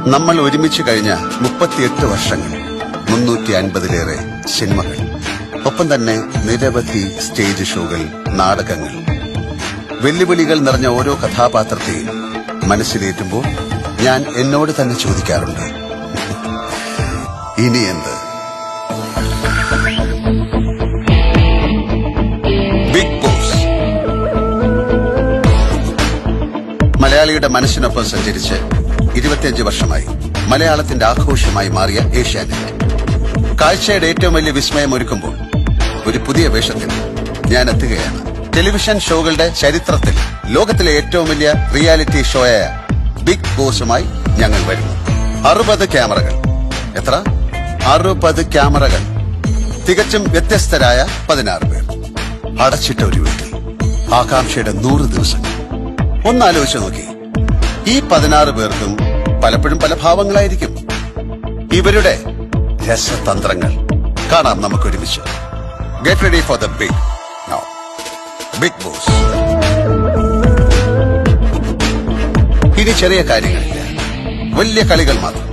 നമ്മൾ ഒരുമിച്ച് കഴിഞ്ഞ മുപ്പത്തിയെട്ട് വർഷങ്ങൾ മുന്നൂറ്റി അൻപതിലേറെ സിനിമകൾ ഒപ്പം തന്നെ നിരവധി സ്റ്റേജ് ഷോകൾ നാടകങ്ങൾ വെല്ലുവിളികൾ നിറഞ്ഞ ഓരോ കഥാപാത്രത്തെയും മനസ്സിലേറ്റുമ്പോൾ ഞാൻ എന്നോട് തന്നെ ചോദിക്കാറുണ്ട് ഇനി എന്ത് ബിഗ് ബോസ് മലയാളിയുടെ മനസ്സിനൊപ്പം സഞ്ചരിച്ച് ഇരുപത്തിയഞ്ച് വർഷമായി മലയാളത്തിന്റെ ആഘോഷമായി മാറിയ ഏഷ്യാനെറ്റ് കാഴ്ചയുടെ ഏറ്റവും വലിയ വിസ്മയം ഒരുക്കുമ്പോൾ ഒരു പുതിയ വേഷത്തിൽ ഞാൻ എത്തുകയാണ് ടെലിവിഷൻ ഷോകളുടെ ചരിത്രത്തിൽ ലോകത്തിലെ ഏറ്റവും വലിയ റിയാലിറ്റി ഷോയായ ബിഗ് ബോസുമായി ഞങ്ങൾ വരുന്നു അറുപത് ക്യാമറകൾ എത്ര അറുപത് ക്യാമറകൾ തികച്ചും വ്യത്യസ്തരായ പതിനാറ് പേർ അടച്ചിട്ട ഒരു വീട്ടിൽ ആകാംക്ഷയുടെ നൂറ് ദിവസങ്ങൾ ഒന്നാലോചിച്ച് നോക്കി ഈ പതിനാറ് പേർക്കും പലപ്പോഴും പല ഭാവങ്ങളായിരിക്കും ഇവരുടെ രസതന്ത്രങ്ങൾ കാണാം നമുക്ക് ഒരുമിച്ച് get ready for the big big boss ഇനി ചെറിയ കാര്യങ്ങളില്ല വലിയ കളികൾ മാത്രം